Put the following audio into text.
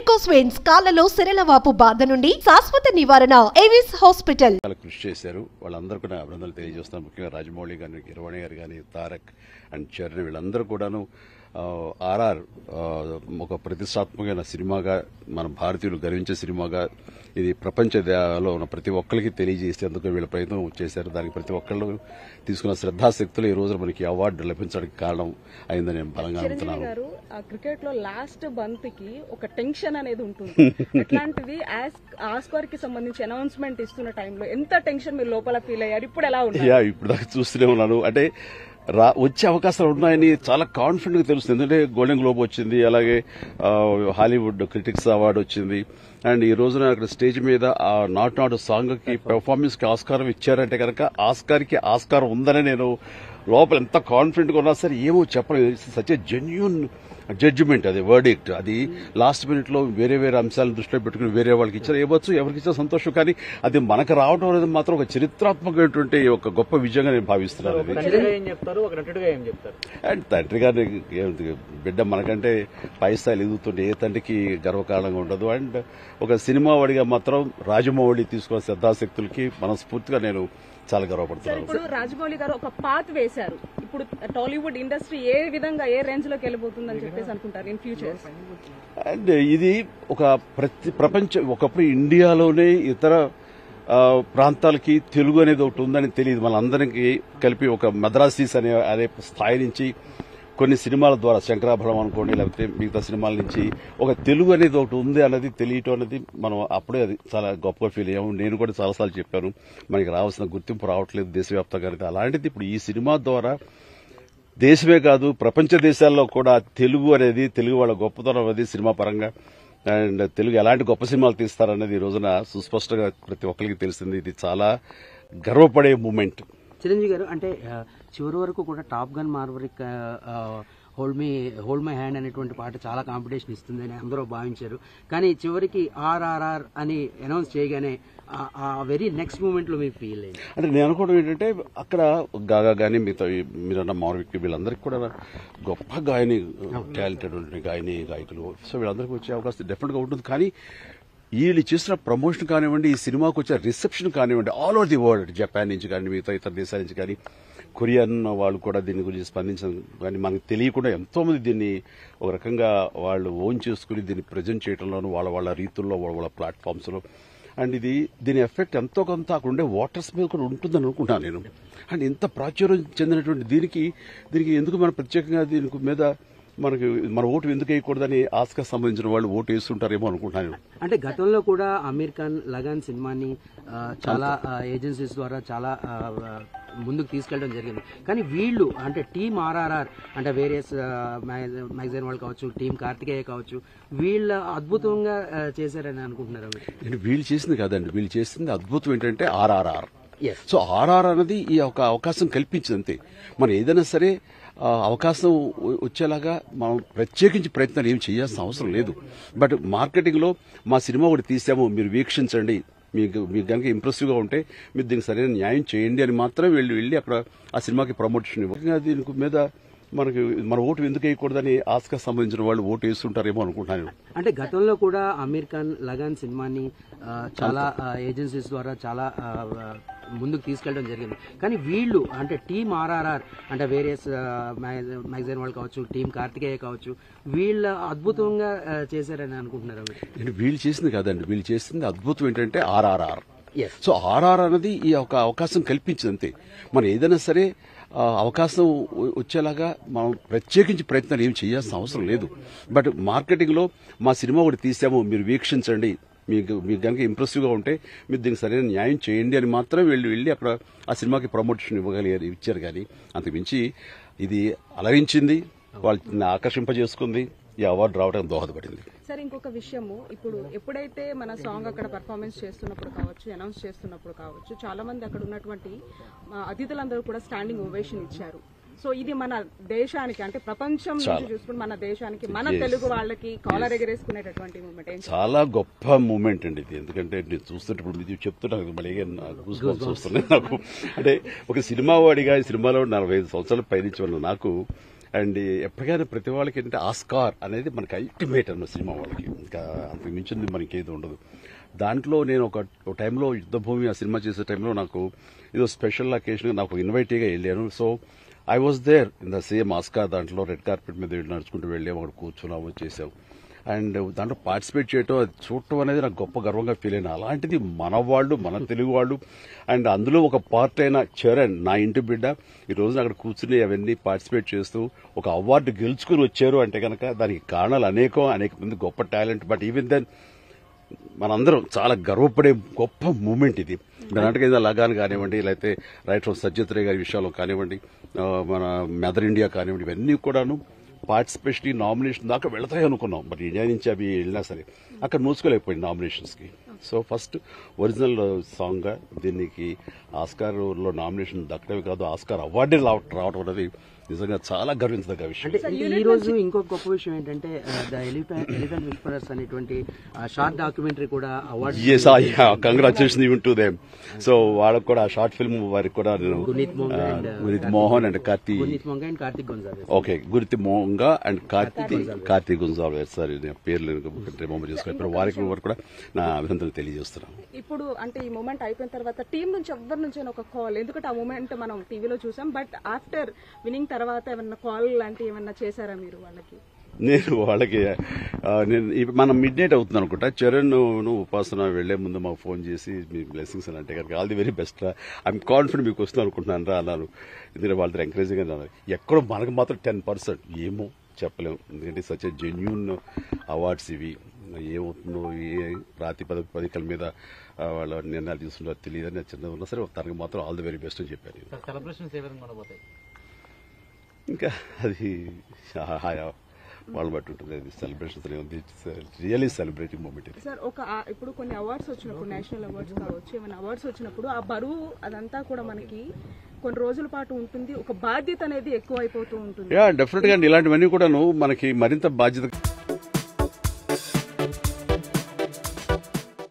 Varicose veins కాళ్లలో సిరలవాపు బాధ నుండి శాశ్వత నివారణ ఏవిస్ హాస్పిటల్ చాలా కృషి చేశారు వాళ్ళందరూ కూడా అభినందనలు తెలియజేస్తున్నాను ముఖ్యంగా రాజమౌళి గారి కిరవాణి గారు కానీ తారక్ అండ్ చరణ్ వీళ్ళందరూ కూడాను ఆర్ఆర్ ఒక ప్రతిష్టాత్మకమైన సినిమాగా మన భారతీయులు గర్వించే సినిమాగా ఇది ప్రపంచ దేశాల్లో ఉన్న ప్రతి ఒక్కరికి తెలియజేసేందుకు వీళ్ళ ప్రయత్నం చేశారు దానికి ప్రతి ఒక్కళ్ళు తీసుకున్న శ్రద్ధాశక్తులు ఈ రోజు మనకి అవార్డు లభించడానికి కారణం అయిందని నేను బలంగా చిరంజీవి నమ్ముతున్నాను గారు ఆ క్రికెట్ లో లాస్ట్ బంత్ కి ఒక టెన్షన్ అనేది ఉంటుంది అట్లాంటిది ఆస్కార్ కి సంబంధించి అనౌన్స్మెంట్ ఇస్తున్న టైంలో ఎంత టెన్షన్ మీరు లోపల ఫీల్ అయ్యారు ఇప్పుడు ఎలా ఉన్నారు యా ఇప్పుడు దాకా చూస్తూనే ఉన్నాను అంటే రా వచ్చే అవకాశాలు ఉన్నాయని చాలా కాన్ఫిడెంట్ గా తెలుస్తుంది ఎందుకంటే గోల్డెన్ గ్లోబ్ వచ్చింది అలాగే ఆ, హాలీవుడ్ క్రిటిక్స్ అవార్డు వచ్చింది అండ్ ఈ రోజున అక్కడ స్టేజ్ మీద ఆ నాట్ నాట్ సాంగ్ కి పెర్ఫార్మెన్స్ కి ఆస్కారం ఇచ్చారంటే కనుక ఆస్కార్ కి ఆస్కారం ఉందని నేను లోపల ఎంత కాన్ఫిడెంట్ గా ఉన్నా సరే ఏమో చెప్పలేదు సచ్ జెన్యున్ జడ్జిమెంట్ అది వర్డిక్ట్ అది లాస్ట్ మినిట్ లో వేరే వేరే అంశాలను దృష్టిలో పెట్టుకుని వేరే వాళ్ళకి ఇచ్చారు ఇవ్వచ్చు ఎవరికి ఇచ్చినా సంతోషం కానీ అది మనకు రావడం అనేది మాత్రం ఒక చరిత్రాత్మకమైనటువంటి ఒక గొప్ప విజయంగా నేను భావిస్తున్నాను ఒక అది నటుడిగా ఏం చెప్తారు ఒక నటుడిగా ఏం చెప్తారు అండ్ తండ్రి గారిని ఏమిటి, బిడ్డ మనకంటే పై స్థాయిలు ఎదుగుతుంటే ఏ తండ్రికి గర్వకారణంగా ఉండదు అండ్ ఒక సినిమా వాడిగా మాత్రం రాజమౌళి తీసుకున్న శ్రద్ధాశక్తులకి మనస్ఫూర్తిగా నేను చాలా సార్ గర్వపడుతున్నాను ఇప్పుడు రాజమౌళి గారు ఒక పాత్ వేశారు ఇప్పుడు టాలీవుడ్ ఇండస్ట్రీ ఏ విధంగా ఏ రేంజ్ లోకి వెళ్ళిపోతుందని చెప్పేసి అనుకుంటారు ఇన్ ఫ్యూచర్ అండ్ ఇది ఒక ప్రతి ప్రపంచ ఒకప్పుడు ఇండియాలోనే ఇతర ఆ, ప్రాంతాలకి తెలుగు అనేది ఒకటి ఉందని తెలియదు మనందరికీ కలిపి ఒక మద్రాసీస్ అనే అనే స్థాయి నుంచి కొన్ని సినిమాల ద్వారా శంకరాభరణం అనుకోండి లేకపోతే మిగతా సినిమాల నుంచి ఒక తెలుగు అనేది ఒకటి ఉంది అన్నది తెలియటం అనేది మనం అప్పుడే అది చాలా గొప్పగా ఫీల్ అయ్యాము నేను కూడా చాలాసార్లు చెప్పాను మనకి రావాల్సిన గుర్తింపు రావట్లేదు దేశవ్యాప్తంగా అనేది అలాంటిది ఇప్పుడు ఈ సినిమా ద్వారా దేశమే కాదు ప్రపంచ దేశాల్లో కూడా తెలుగు అనేది తెలుగు వాళ్ళ గొప్పతనం అనేది సినిమా పరంగా అండ్ తెలుగు ఎలాంటి గొప్ప సినిమాలు తీస్తారనేది ఈ రోజున సుస్పష్టంగా ప్రతి ఒక్కరికి తెలిసింది ఇది చాలా గర్వపడే మూమెంట్ చిరంజీవి గారు అంటే ఆ, చివరి వరకు కూడా top gun maverick hold me hold my hand అనేటువంటి పాట చాలా కాంపిటీషన్ ఇస్తుంది అని అందరూ భావించారు కానీ చివరికి ఆర్ఆర్ఆర్ అని అనౌన్స్ చేయగానే ఆ- ఆ వెరీ నెక్స్ట్ మూమెంట్ లో మీకు ఫీల్ అయింది అంటే నేను అనుకోవడం ఏంటంటే అక్కడ గాగా కానీ మిగతా ఈ మీరన్న మారవిక్ వీళ్ళందరికీ కూడా గొప్ప గాయని టాలెంటెడ్ గాయని గాయకులు సో వీళ్ళందరికీ వచ్చే అవకాశం డెఫినెట్ గా ఉంటుంది కానీ వీళ్ళు చేసిన ప్రమోషన్ కానివ్వండి ఈ సినిమాకి వచ్చే రిసెప్షన్ కానివ్వండి all over the world Japan నుంచి కానీ మిగతా ఇతర దేశాల నుంచి కానీ కొరియన్ వాళ్ళు కూడా దీని గురించి స్పందించడం కానీ మనకు తెలియకుండా ఎంతో మంది దీన్ని ఒక రకంగా వాళ్ళు ఓన్ చేసుకుని దీన్ని ప్రజెంట్ చేయడంలోనూ వాళ్ళ వాళ్ళ రీతుల్లో వాళ్ళ వాళ్ళ ప్లాట్ఫామ్స్ లో అండ్ ఇది దీని ఎఫెక్ట్ ఎంతో కొంత అక్కడ ఉండే వాటర్స్ మీద కూడా ఉంటుందని అనుకుంటాను నేను అండ్ ఇంత ప్రాచుర్యం చెందినటువంటి దీనికి దీనికి ఎందుకు మనం ప్రత్యేకంగా దీనికి మీద మనకి మన ఓటు ఎందుకు వేయకూడదని ఆస్కా సంబంధించిన వాళ్ళు ఓటు వేస్తుంటారేమో అనుకుంటున్నాను నేను. అంటే గతంలో కూడా అమీర్ ఖాన్ లగాన్ సినిమాని ఆ, చాలా ఏజెన్సీస్ ద్వారా చాలా ఆ, ఆ, ముందుకు తీసుకెళ్ళడం జరిగింది కానీ వీళ్ళు అంటే టీమ్ ఆర్ఆర్ఆర్ అంటే వేరియస్ మ్యాగజైన్ వాళ్ళు కావచ్చు టీం కార్తికేయ కావచ్చు వీళ్ళ అద్భుతంగా ఆ, చేశారని అనుకుంటున్నారు మీరు? నేను వీళ్ళు చేసింది కాదండి వీళ్ళు చేసింది అద్భుతం ఏంటంటే ఆర్ఆర్ఆర్ Yes. సో ఆర్ఆర్ అనేది ఈ ఒక అవకాశం కల్పించింది అంతే మనం ఏదైనా సరే ఆ, అవకాశం వ- వచ్చేలాగా మనం ప్రత్యేకించి ప్రయత్నాలు ఏం చేయాల్సిన అవసరం లేదు బట్ మార్కెటింగ్ లో మా సినిమా ఒకటి తీసాము మీరు వీక్షించండి మీకు మీకు కనుక ఇంప్రెసివ్ గా ఉంటే మీరు దీనికి సరైన న్యాయం చేయండి అని మాత్రమే వెళ్ళి వెళ్ళి అక్కడ ఆ సినిమాకి ప్రమోషన్ ఇవ్వాలి దీనికి మీద మనకి మన ఓటు ఎందుకు వేయకూడదని ఆస్కా సంబంధించిన వాళ్ళు ఓటు వేస్తుంటారేమో అనుకుంటున్నాను నేను. అంటే గతంలో కూడా అమీర్ ఖాన్ లగాన్ సినిమాని ఆ, చాలా ఏజెన్సీస్ ద్వారా చాలా ఆ, ఆ, ముందుకు తీసుకెళ్ళడం జరిగింది కానీ వీళ్ళు అంటే టీం ఆర్ఆర్ఆర్ అంటే వేరియస్ మ్యాగజైన్ వాళ్ళు కావచ్చు టీం కార్తికేయ కావచ్చు వీళ్ళ అద్భుతంగా ఆ, చేశారని అనుకుంటున్నారు మీరు? నేను వీళ్ళు చేసింది కాదండి వీళ్ళు చేసింది అద్భుతం ఏంటంటే ఆర్ఆర్ఆర్ Yes. సో ఆర్ఆర్ అనేది ఈ ఒక అవకాశం కల్పించింది అంతే మనం ఏదైనా సరే ఆ, అవకాశం వ- వచ్చేలాగా మనం ప్రత్యేకించి ప్రయత్నాలు ఏం చేయాల్సిన అవసరం లేదు బట్ మార్కెటింగ్ లో మా సినిమా ఒకటి తీసాము మీరు వీక్షించండి మీకు మీకు కనుక ఇంప్రెసివ్ గా ఉంటే మీరు దీనికి సరైన న్యాయం చేయండి అని మాత్రమే వెళ్ళి వెళ్ళి అక్కడ ఆ సినిమాకి ప్రమోషన్ ఇవ్వగలిగారు ఇచ్చారు కానీ అంతకుమించి ఇది అలరించింది వాళ్ళని ఆకర్షింపజేసుకుంది ఈ అవార్డు రావడానికి దోహదపడింది సార్ ఇంకొక విషయము ఇప్పుడు ఎప్పుడైతే మన సాంగ్ అక్కడ పర్ఫార్మెన్స్ చేస్తున్నప్పుడు కావచ్చు అనౌన్స్ చేస్తున్నప్పుడు కావచ్చు చాలా మంది అక్కడ ఉన్నటువంటి ఆ, అతిథులందరూ కూడా స్టాండింగ్ ఓవేషన్ ఇచ్చారు సో ఇది మన దేశానికి అంటే ప్రపంచం నుంచి చూసుకుని మన దేశానికి మన తెలుగు వాళ్ళకి కాలర్ ఎగరేసుకునేటటువంటి మూమెంట్ ఏం చాలా గొప్ప మూమెంట్ అండి ఇది ఎందుకంటే నేను చూస్తుంటే ఇప్పుడు ఇది చెప్తుంటే నాకు మళ్ళీ గూస్ బంప్స్ వస్తున్నాయి నాకు అంటే ఒక సినిమా వాడిగా ఈ సినిమాలో నలభై ఐదు సంవత్సరాల పైనుంచి ఉన్న నాకు అండ్ ఎప్పటికైనా ప్రతి వాళ్ళకి ఏంటంటే ఆస్కార్ అనేది మనకి అల్టిమేట్ అన్న సినిమా వాళ్ళకి ఇంకా అంతకు మించింది మనకి ఏది ఉండదు దాంట్లో నేను ఒక ఒక టైంలో యుద్ధభూమి ఆ సినిమా చేసే టైంలో నాకు ఏదో స్పెషల్ అకేషన్ నాకు ఇన్వైటీగా వెళ్ళాను so I was there in the same Oscar దాంట్లో రెడ్ కార్పెట్ మీద వెళ్ళి నడుచుకుంటూ వెళ్ళాము అక్కడ కూర్చున్నాము చేసాం అండ్ దాంట్లో పార్టిసిపేట్ చేయటం అది చూడటం అనేది నాకు గొప్ప గర్వంగా ఫీల్ అయిన అలాంటిది మన వాళ్ళు మన తెలుగు వాళ్ళు అండ్ అందులో ఒక పార్ట్ అయిన చరణ్ నా ఇంటి బిడ్డ ఈ రోజున అక్కడ కూర్చుని అవన్నీ పార్టిసిపేట్ చేస్తూ ఒక అవార్డు గెలుచుకుని వచ్చారు అంటే కనుక దానికి కారణాలు అనేకం అనేక మంది గొప్ప టాలెంట్ బట్ ఈవెన్ దెన్ మనందరం చాలా గర్వపడే గొప్ప మూమెంట్ ఇది కర్ణాటక ఏదో లగాన్ కానివ్వండి లేకపోతే రైట్ ఫ్రమ్ సజ్జత్ రే గారి విషయాలు కానివ్వండి ఆ, మన మెదర్ ఇండియా కానివ్వండి ఇవన్నీ కూడాను పార్టిసిపేషన్ నామినేషన్ దాకా వెళతాయి అనుకున్నాం బట్ ఇండియా నుంచి అవి వెళ్ళినా సరే అక్కడ నోచుకోలేకపోయింది నామినేషన్స్ కి సో ఫస్ట్ ఒరిజినల్ సాంగ్ గా దీనికి ఆస్కార్ లో నామినేషన్ దక్కడమే కాదు ఆస్కార్ అవార్డే రావటం అనేది నిజంగా చాలా గర్వించదగ్గ విషయం అంటే ఈ- ఈ రోజు ఇంకొక గొప్ప విషయం ఏంటంటే ద ఎలిఫెంట్ ఎలిఫెంట్ విస్పరర్స్ అనేటువంటి షార్ట్ డాక్యుమెంటరీ కూడా award yes congratulation even to them so వాళ్ళకు కూడా షార్ట్ ఫిల్మ్ వారికి కూడా నేను గునీత్ మోంగా ఆ, and, Guneet Mohan and Karthi Guneet Monga and Kartik Gonsalves okay గురితి మోంగా అండ్ కార్తీ కార్తీ గుంజాల్వేర్ సార్ నేను పేర్లు రిమంబర్ చేసుకోవాలి ఇప్పుడు వారికి వారు కూడా నా అభినందనలు తెలియజేస్తున్నాను ఇప్పుడు అంటే ఈ మూమెంట్ అయిపోయిన తర్వాత టీం నుంచి ఎవరి నుంచి ఒక కాల్ ఎందుకంటే ఆ మూమెంట్ మనం టీవీలో చూసాం బట్ ఆఫ్టర్ వినింగ్ తర్వాత ఏమన్నా కాల్ లాంటి ఏమన్నా చేశారా మీరు వాళ్ళకి నేను వాళ్ళకి ఆ, నేను ఇప్పు- మనం మిడ్ నైట్ అవుతుంది అనుకుంటా చరణ్ నువ్వు ఉపాసన వెళ్లే ముందు మాకు ఫోన్ చేసి మీ బ్లెస్సింగ్స్ అని అంటే కనుక ఆల్ ది వెరీ బెస్ట్ రా ఐఎమ్ కాన్ఫిడెంట్ మీకు వస్తుంది అనుకుంటున్నాను రా అన్నారు ఎందుకంటే వాళ్ళతో ఎంకరేజింగ్ అన్నారు ఎక్కడో మనకు మాత్రం టెన్ పర్సెంట్ ఏమో చెప్పలేము ఎందుకంటే సచ్ జెన్యున్ అవార్డ్స్ ఇవి ఏమవుతుందో ఏ ప్రాతిపదిక పదికల మీద ఆ, వాళ్ళ నిర్ణయాలు తీసుకుంటారో తెలియదని నేను చిన్నది ఉన్నా సరే తనకు మాత్రం ఆల్ ది వెరీ బెస్ట్ అని చెప్పాను నేను. సెలబ్రేషన్స్ ఏ విధంగా ఉండబోతాయి ఇంకా అది హాయా వాళ్ళు బట్టి ఉంటుంది అది సెలబ్రేషన్స్ ఉంది రియలీ సెలబ్రేటింగ్ మూమెంట్ ఇది సార్ ఒక ఆ- ఇప్పుడు కొన్ని అవార్డ్స్ వచ్చినప్పుడు నేషనల్ అవార్డ్స్ కావచ్చు ఏమైనా అవార్డ్స్ వచ్చినప్పుడు ఆ బరువు అదంతా కూడా మనకి కొన్ని రోజుల పాటు ఉంటుంది ఒక బాధ్యత అనేది ఎక్కువ అయిపోతూ ఉంటుంది యా డెఫినెట్ గా ఇలాంటివన్నీ కూడాను మనకి మరింత బాధ్యత